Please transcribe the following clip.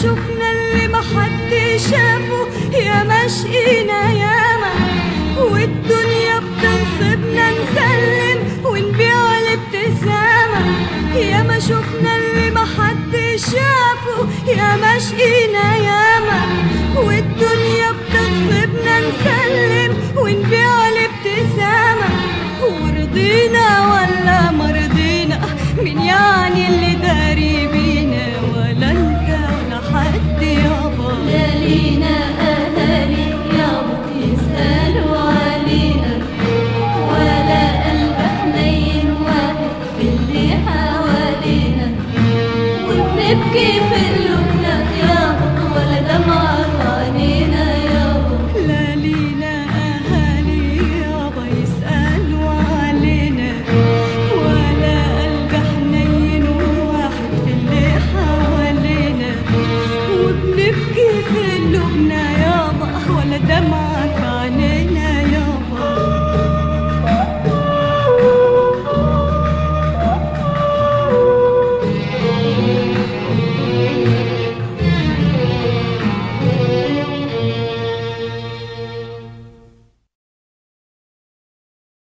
شفنا اللي محد شافه يا مشقينا ياما والدنيا بتنصبنا نسلم ونبيع الابتسامة يا ما شفنا اللي محد شافه يا مشقينا ياما والدنيا بتنصبنا نسلم ونبيع الابتسامة ورضينا ولا مرضينا مين يعني اللي داري بينا ولا انت ولا حد يابا لا لينا أهالي يابا يسألوا علينا ولا قلب حنين واحد باللي حوالينا وبنبكي في قلوبنا